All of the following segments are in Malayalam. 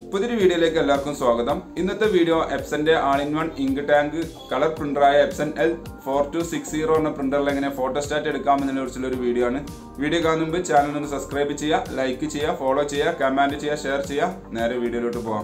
പുതിയൊരു വീഡിയോയിലേക്ക് എല്ലാവർക്കും സ്വാഗതം ഇന്നത്തെ വീഡിയോ എപ്സന്റെ all in one ink tank colour പ്രിന്ററായ Epson L four two six zero എന്ന പ്രിന്ററിൽ എങ്ങനെ ഫോട്ടോസ്റ്റാറ്റ് എടുക്കാമെന്നതിനെ കുറിച്ചുള്ള ഒരു വീഡിയോ ആണ് വീഡിയോ കാണുന്ന മുമ്പ് ചാനൽ ഒന്ന് സബ്സ്ക്രൈബ് ചെയ്യുക ലൈക്ക് ചെയ്യുക ഫോളോ ചെയ്യുക കമന്റ് ചെയ്യുക ഷെയർ ചെയ്യുക നേരെ വീഡിയോയിലോട്ട് പോകാം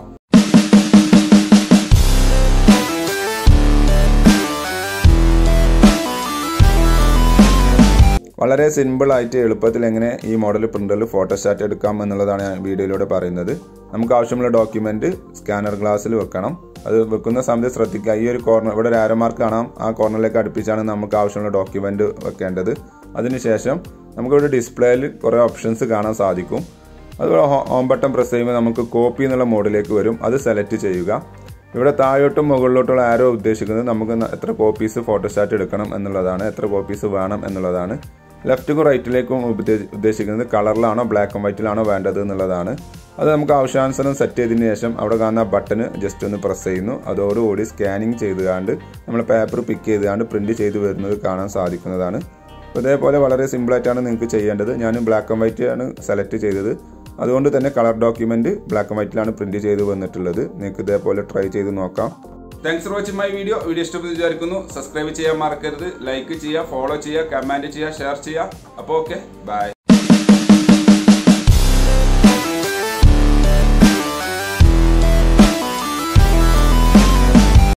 വളരെ സിമ്പിൾ ആയിട്ട് എളുപ്പത്തിൽ എങ്ങനെ ഈ മോഡൽ പ്രിന്ററിൽ ഫോട്ടോസ്റ്റാറ്റ് എടുക്കാം എന്നുള്ളതാണ് ഞാൻ വീഡിയോയിലൂടെ പറയുന്നത് നമുക്ക് ആവശ്യമുള്ള ഡോക്യുമെന്റ് സ്കാനർ ഗ്ലാസ്സിൽ വെക്കണം അത് വെക്കുന്ന സമയത്ത് ശ്രദ്ധിക്കുക ഈ ഒരു കോർണർ ഇവിടെ ഒരു ആരോമാർക്ക് കാണാം ആ കോർണറിലേക്ക് അടുപ്പിച്ചാണ് നമുക്ക് ആവശ്യമുള്ള ഡോക്യുമെന്റ് വെക്കേണ്ടത് അതിനുശേഷം നമുക്കിവിടെ ഡിസ്പ്ലേയിൽ കുറേ ഓപ്ഷൻസ് കാണാൻ സാധിക്കും അതുപോലെ ഹോം ബട്ടൺ പ്രസ് ചെയ്യുമ്പോൾ നമുക്ക് കോപ്പി എന്നുള്ള മോഡിലേക്ക് വരും അത് സെലക്ട് ചെയ്യുക ഇവിടെ താഴോട്ടും മുകളിലോട്ടുള്ള ആരോ ഉദ്ദേശിക്കുന്നത് നമുക്ക് എത്ര കോപ്പീസ് ഫോട്ടോസ്റ്റാറ്റ് എടുക്കണം എന്നുള്ളതാണ് എത്ര കോപ്പീസ് വേണം എന്നുള്ളതാണ് ലെഫ്റ്റും റൈറ്റിലേക്കും ഉദ്ദേശിക്കുന്നത് കളറിലാണോ ബ്ലാക്ക് ആൻഡ് വൈറ്റിലാണോ വേണ്ടത് എന്നുള്ളതാണ് അത് നമുക്ക് ആവശ്യാനുസരണം സെറ്റ് ചെയ്തതിന് ശേഷം അവിടെ കാണുന്ന ബട്ടണ് ജസ്റ്റ് ഒന്ന് പ്രസ് ചെയ്യുന്നു അതോടുകൂടി സ്കാനിങ് ചെയ്തുകൊണ്ട് നമ്മൾ പേപ്പർ പിക്ക് ചെയ്തുകൊണ്ട് പ്രിന്റ് ചെയ്ത് വരുന്നത് കാണാൻ സാധിക്കുന്നതാണ് ഇതേപോലെ വളരെ സിമ്പിളായിട്ടാണ് നിങ്ങൾക്ക് ചെയ്യേണ്ടത് ഞാൻ ബ്ലാക്ക് ആൻഡ് വൈറ്റ് ആണ് സെലക്ട് ചെയ്തത് അതുകൊണ്ട് തന്നെ കളർ ഡോക്യുമെന്റ് ബ്ലാക്ക് ആൻഡ് വൈറ്റിലാണ് പ്രിന്റ് ചെയ്ത് വന്നിട്ടുള്ളത് നിങ്ങൾക്ക് ഇതേപോലെ ട്രൈ ചെയ്ത് നോക്കാം thanks for watching my video video ഇഷ്ടപ്പെട്ട് വിചാരിക്കുന്നു സബ്സ്ക്രൈബ് ചെയ്യാൻ മറക്കരുത് ലൈക്ക് ചെയ്യുക ഫോളോ ചെയ്യുക കമന്റ് ചെയ്യുക ഷെയർ ചെയ്യുക അപ്പോൾ ഓക്കെ ബൈ